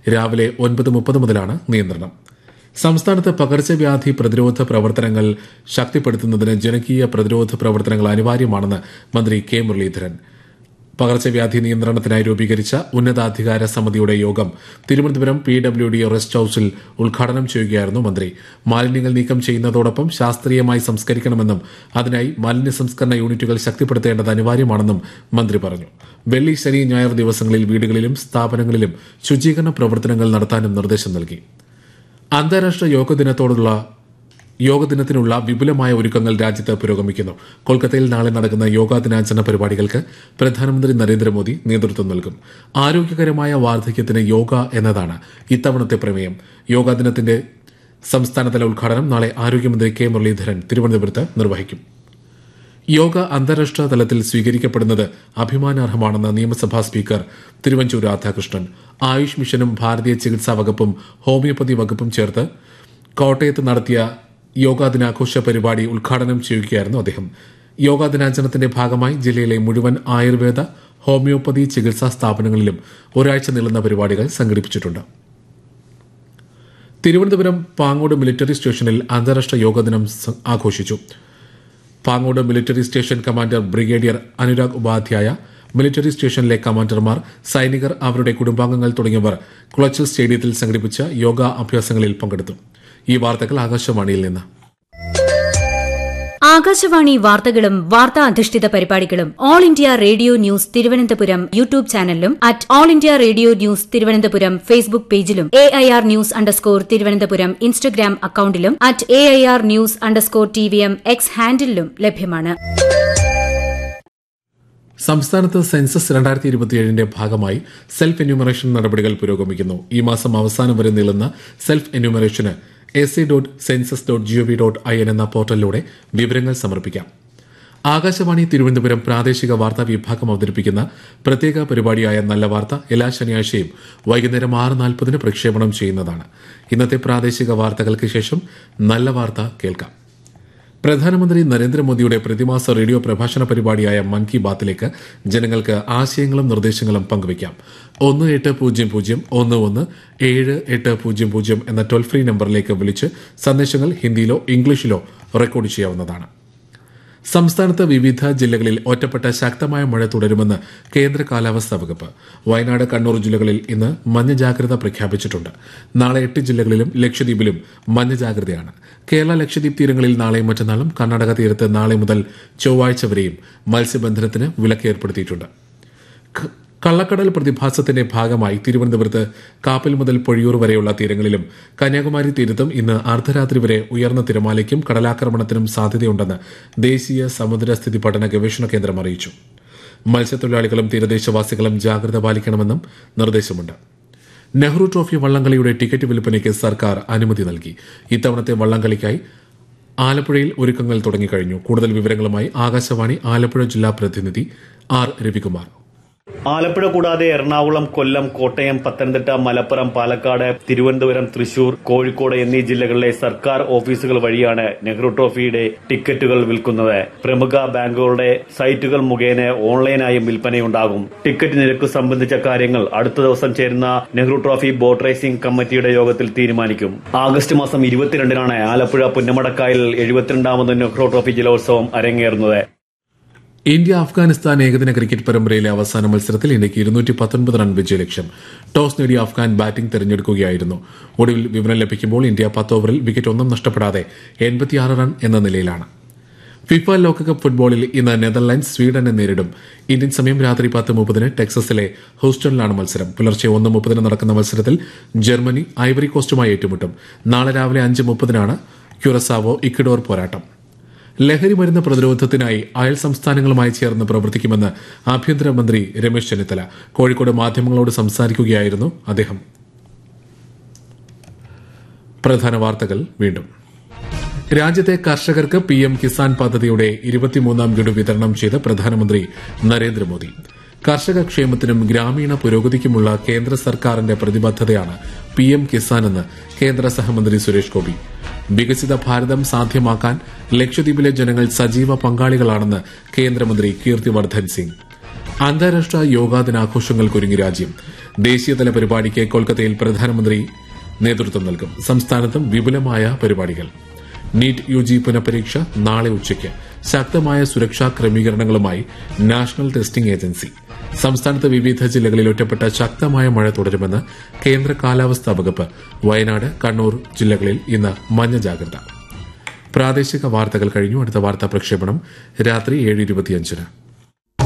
രാവിലെ ഒൻപത് മുപ്പത് മുതലാണ് നിയന്ത്രണം സംസ്ഥാനത്ത് പകർച്ചവ്യാധി പ്രതിരോധ പ്രവർത്തനങ്ങൾ ശക്തിപ്പെടുത്തുന്നതിന് ജനകീയ പ്രതിരോധ പ്രവർത്തനങ്ങൾ അനിവാര്യമാണെന്ന് മന്ത്രി കെ മുരളീധരൻ പകർച്ചവ്യാധി നിയന്ത്രണത്തിനായി രൂപീകരിച്ച ഉന്നതാധികാര സമിതിയുടെ യോഗം Thiruvananthapuram P W D rest ഹൌസിൽ ഉദ്ഘാടനം ചെയ്യുകയായിരുന്നു മന്ത്രി മാലിന്യങ്ങൾ നീക്കം ചെയ്യുന്നതോടൊപ്പം ശാസ്ത്രീയമായി സംസ്കരിക്കണമെന്നും അതിനായി മാലിന്യ സംസ്കരണ യൂണിറ്റുകൾ ശക്തിപ്പെടുത്തേണ്ടത് അനിവാര്യമാണെന്നും മന്ത്രി പറഞ്ഞു വെള്ളി ശനി ഞായർ ദിവസങ്ങളിൽ വീടുകളിലും സ്ഥാപനങ്ങളിലും ശുചീകരണ പ്രവർത്തനങ്ങൾ നടത്താനും നിർദ്ദേശം നൽകി അന്താരാഷ്ട്ര യോഗ ദിനത്തോടുള്ള യോഗ ദിനത്തിനുള്ള വിപുലമായ ഒരുക്കങ്ങൾ രാജ്യത്ത് പുരോഗമിക്കുന്നു കൊൽക്കത്തയിൽ നാളെ നടക്കുന്ന യോഗാ ദിനാചരണ പരിപാടികൾക്ക് പ്രധാനമന്ത്രി നരേന്ദ്രമോദി നേതൃത്വം നൽകും ആരോഗ്യകരമായ വാർദ്ധക്യത്തിന് യോഗ എന്നതാണ് ഇത്തവണത്തെ പ്രമേയം യോഗാ ദിനത്തിന്റെ സംസ്ഥാനതല ഉദ്ഘാടനം നാളെ ആരോഗ്യമന്ത്രി കെ മുരളീധരൻ തിരുവനന്തപുരത്ത് നിർവഹിക്കും യോഗ അന്താരാഷ്ട്ര തലത്തിൽ സ്വീകരിക്കപ്പെടുന്നത് അഭിമാനാർഹമാണെന്ന് നിയമസഭാ സ്പീക്കർ തിരുവഞ്ചൂർ രാധാകൃഷ്ണൻ ആയുഷ് മിഷനും ഭാരതീയ ചികിത്സാ വകുപ്പും ഹോമിയോപ്പതി വകുപ്പും ചേർത്ത് കോട്ടയത്ത് നടത്തിയ യോഗാ ദിനാഘോഷ പരിപാടി ഉദ്ഘാടനം ചെയ്യുകയായിരുന്നു അദ്ദേഹം യോഗാ ദിനാചരണത്തിന്റെ ഭാഗമായി ജില്ലയിലെ മുഴുവൻ ആയുർവേദ ഹോമിയോപ്പതി ചികിത്സാ സ്ഥാപനങ്ങളിലും ഒരാഴ്ച നീളുന്ന പരിപാടികൾ സംഘടിപ്പിച്ചിട്ടുണ്ട് തിരുവനന്തപുരം പാങ്ങോട് മിലിറ്ററി സ്റ്റേഷനിൽ അന്താരാഷ്ട്ര യോഗ ദിനം സ- ആഘോഷിച്ചു Pangode military station commander brigadier Anurag Upadhyay military സ്റ്റേഷനിലെ കമാൻഡർമാർ സൈനികർ അവരുടെ കുടുംബാംഗങ്ങൾ തുടങ്ങിയവർ കുളച്ചൽ സ്റ്റേഡിയത്തിൽ സംഘടിപ്പിച്ച യോഗ അഭ്യാസങ്ങളിൽ പങ്കെടുത്തു ഈ വാർത്തകൾ ആകാശവാണിയിൽ നിന്ന് ആകാശവാണി വാർത്തകളും വാർത്താ അധിഷ്ഠിത പരിപാടികളും All India Radio news Thiruvananthapuram YouTube ചാനലിലും at All India Radio news Thiruvananthapuram Facebook പേജിലും A I R news underscore Thiruvananthapuram Instagram അക്കൌണ്ടിലും at A I R news underscore T V M X ഹാൻഡിലും ലഭ്യമാണ് സംസ്ഥാനത്ത് സെൻസസ് രണ്ടായിരത്തി ഇരുപത്തിയേഴിന്റെ ഭാഗമായി സെൽഫ് എന്യൂമറേഷൻ നടപടികൾ പുരോഗമിക്കുന്നു ഈ മാസം അവസാനം വരെ നീളുന്ന സെൽഫ് എന്യൂമറേഷന് A C dot census dot GOV dot I N എന്ന പോർട്ടലിലൂടെ വിവരങ്ങൾ സമർപ്പിക്കാം ആകാശവാണി തിരുവനന്തപുരം പ്രാദേശിക വാർത്താ വിഭാഗം അവതരിപ്പിക്കുന്ന പ്രത്യേക പരിപാടിയായ നല്ല വാർത്ത എല്ലാ ശനിയാഴ്ചയും വൈകുന്നേരം ആറ് നാൽപ്പതിന് പ്രക്ഷേപണം ചെയ്യുന്നതാണ് ഇന്നത്തെ പ്രാദേശിക വാർത്തകൾക്ക് ശേഷം നല്ല വാർത്ത കേൾക്കാം പ്രധാനമന്ത്രി നരേന്ദ്രമോദിയുടെ പ്രതിമാസ റേഡിയോ പ്രഭാഷണ പരിപാടിയായ മൻ കി ബാത്തിലേക്ക് ജനങ്ങൾക്ക് ആശയങ്ങളും നിർദ്ദേശങ്ങളും പങ്കുവയ്ക്കാം ഒന്ന് എട്ട് പൂജ്യം പൂജ്യം ഒന്ന് ഒന്ന് ഏഴ് എട്ട് പൂജ്യം പൂജ്യം എന്ന ടോൾ ഫ്രീ നമ്പറിലേക്ക് വിളിച്ച് സന്ദേശങ്ങൾ ഹിന്ദിയിലോ ഇംഗ്ലീഷിലോ റെക്കോർഡ് ചെയ്യാവുന്നതാണ് സംസ്ഥാനത്ത് വിവിധ ജില്ലകളിൽ ഒറ്റപ്പെട്ട ശക്തമായ മഴ തുടരുമെന്ന് കേന്ദ്ര കാലാവസ്ഥാ വകുപ്പ് വയനാട് കണ്ണൂർ ജില്ലകളിൽ ഇന്ന് മഞ്ഞ ജാഗ്രത പ്രഖ്യാപിച്ചിട്ടുണ്ട് നാളെ എട്ട് ജില്ലകളിലും ലക്ഷദ്വീപിലും മഞ്ഞ ജാഗ്രതയാണ് കേരള ലക്ഷദ്വീപ് തീരങ്ങളിൽ നാളെയും മറ്റന്നാളും കർണാടക തീരത്ത് നാളെ മുതൽ ചൊവ്വാഴ്ച വരെയും മത്സ്യബന്ധനത്തിന് വിലക്ക് ഏർപ്പെടുത്തിയിട്ടുണ്ട് ക- കള്ളക്കടൽ പ്രതിഭാസത്തിന്റെ ഭാഗമായി തിരുവനന്തപുരത്ത് കാപ്പിൽ മുതൽ പൊഴിയൂർ വരെയുള്ള തീരങ്ങളിലും കന്യാകുമാരി തീരത്തും ഇന്ന് അർദ്ധരാത്രി വരെ ഉയർന്ന തിരമാലയ്ക്കും കടലാക്രമണത്തിനും സാധ്യതയുണ്ടെന്ന് ദേശീയ സമുദ്രസ്ഥിതി പഠന ഗവേഷണ കേന്ദ്രം അറിയിച്ചു മത്സ്യത്തൊഴിലാളികളും തീരദേശവാസികളും ജാഗ്രത പാലിക്കണമെന്നും നിർദ്ദേശമുണ്ട് നെഹ്റു ട്രോഫി വള്ളംകളിയുടെ ടിക്കറ്റ് വിൽപ്പനയ്ക്ക് സർക്കാർ അനുമതി നൽകി ഇത്തവണത്തെ വള്ളംകളിക്കായി ആലപ്പുഴയിൽ ഒരുക്കങ്ങൾ തുടങ്ങിക്കഴിഞ്ഞു കൂടുതൽ വിവരങ്ങളുമായി ആകാശവാണി ആലപ്പുഴ ജില്ലാ പ്രതിനിധി ആർ രവികുമാർ ആലപ്പുഴ കൂടാതെ എറണാകുളം കൊല്ലം കോട്ടയം പത്തനംതിട്ട മലപ്പുറം പാലക്കാട് തിരുവനന്തപുരം തൃശൂർ കോഴിക്കോട് എന്നീ ജില്ലകളിലെ സർക്കാർ ഓഫീസുകൾ വഴിയാണ് നെഹ്റു ട്രോഫിയുടെ ടിക്കറ്റുകൾ വിൽക്കുന്നത് പ്രമുഖ ബാങ്കുകളുടെ സൈറ്റുകൾ മുഖേന ഓൺലൈനായും വിൽപ്പനയുണ്ടാകും ടിക്കറ്റ് നിരക്ക് സംബന്ധിച്ച കാര്യങ്ങൾ അടുത്ത ദിവസം ചേരുന്ന നെഹ്റു ട്രോഫി ബോട്ട് റേസിംഗ് കമ്മിറ്റിയുടെ യോഗത്തിൽ തീരുമാനിക്കും ആഗസ്റ്റ് മാസം ഇരുപത്തിരണ്ടിനാണ് ആലപ്പുഴ പുന്നമടക്കായൽ എഴുപത്തിരണ്ടാമത് നെഹ്റു ട്രോഫി ജലോത്സവം അരങ്ങേറുന്നത് ഇന്ത്യ അഫ്ഗാനിസ്ഥാൻ ഏകദിന ക്രിക്കറ്റ് പരമ്പരയിലെ അവസാന മത്സരത്തിൽ ഇന്ത്യക്ക് ഇരുന്നൂറ്റി പത്തൊൻപത് റൺ വിജയലക്ഷ്യം ടോസ് നേടിയ അഫ്ഗാൻ ബാറ്റിംഗ് തെരഞ്ഞെടുക്കുകയായിരുന്നു ഒടുവിൽ വിവരം ലഭിക്കുമ്പോൾ ഇന്ത്യ പത്ത് ഓവറിൽ വിക്കറ്റ് ഒന്നും നഷ്ടപ്പെടാതെ എൺപത്തിയാറ് റൺ എന്ന നിലയിലാണ് ഫിഫ ലോകകപ്പ് ഫുട്ബോളിൽ ഇന്ന് നെതർലാൻഡ്സ് സ്വീഡനെ നേരിടും ഇന്ത്യൻ സമയം രാത്രി പത്ത് മുപ്പതിന് ടെക്സസിലെ ഹൂസ്റ്റണിലാണ് മത്സരം പുലർച്ചെ ഒന്ന് മുപ്പതിന് നടക്കുന്ന മത്സരത്തിൽ ജർമ്മനി ഐവറി കോസ്റ്റുമായി ഏറ്റുമുട്ടും നാളെ രാവിലെ അഞ്ച് മുപ്പതിനാണ് ക്യുറസാവോ ഇക്വഡോർ പോരാട്ടം ലഹരി മരുന്ന് പ്രതിരോധത്തിനായി അയൽ സംസ്ഥാനങ്ങളുമായി ചേർന്ന് പ്രവർത്തിക്കുമെന്ന് ആഭ്യന്തരമന്ത്രി രമേശ് ചെന്നിത്തല കോഴിക്കോട് മാധ്യമങ്ങളോട് സംസാരിക്കുകയായിരുന്നു അദ്ദേഹം പ്രധാന വാർത്തകൾ വീണ്ടും രാജ്യത്തെ കർഷകർക്ക് പി എം കിസാൻ പദ്ധതിയുടെ ഇരുപത്തിമൂന്നാം ഗഡു വിതരണം ചെയ്ത് പ്രധാനമന്ത്രി നരേന്ദ്രമോദി കർഷക ക്ഷേമത്തിനും ഗ്രാമീണ പുരോഗതിക്കുമുള്ള കേന്ദ്ര സർക്കാരിന്റെ പ്രതിബദ്ധതയാണ് പി എം കിസാൻ എന്ന് കേന്ദ്ര സഹമന്ത്രി സുരേഷ് ഗോപി വികസിത ഭാരതം സാധ്യമാക്കാൻ ലക്ഷദ്വീപിലെ ജനങ്ങൾ സജീവ പങ്കാളികളാണെന്ന് കേന്ദ്രമന്ത്രി കീർത്തിവർദ്ധൻ സിംഗ് അന്താരാഷ്ട്ര യോഗാ ദിനാഘോഷങ്ങൾക്കൊരുങ്ങി രാജ്യം ദേശീയതല പരിപാടിക്ക് കൊൽക്കത്തയിൽ പ്രധാനമന്ത്രി നേതൃത്വം നൽകും സംസ്ഥാനത്തും വിപുലമായ പരിപാടികൾ നീറ്റ് യു ജി പുനഃപരീക്ഷ നാളെ ഉച്ചയ്ക്ക് ശക്തമായ സുരക്ഷാ ക്രമീകരണങ്ങളുമായി നാഷണൽ ടെസ്റ്റിംഗ് ഏജൻസി സംസ്ഥാനത്ത് വിവിധ ജില്ലകളിൽ ഒറ്റപ്പെട്ട ശക്തമായ മഴ തുടരുമെന്ന് കേന്ദ്ര കാലാവസ്ഥാ വകുപ്പ് വയനാട് കണ്ണൂർ ജില്ലകളിൽ ഇന്ന് മഞ്ഞ ജാഗ്രത പ്രാദേശിക വാർത്തകൾ കഴിഞ്ഞു അടുത്ത വാർത്താ പ്രക്ഷേപണം രാത്രി ഏഴ് ഇരുപത്തിയഞ്ചിന്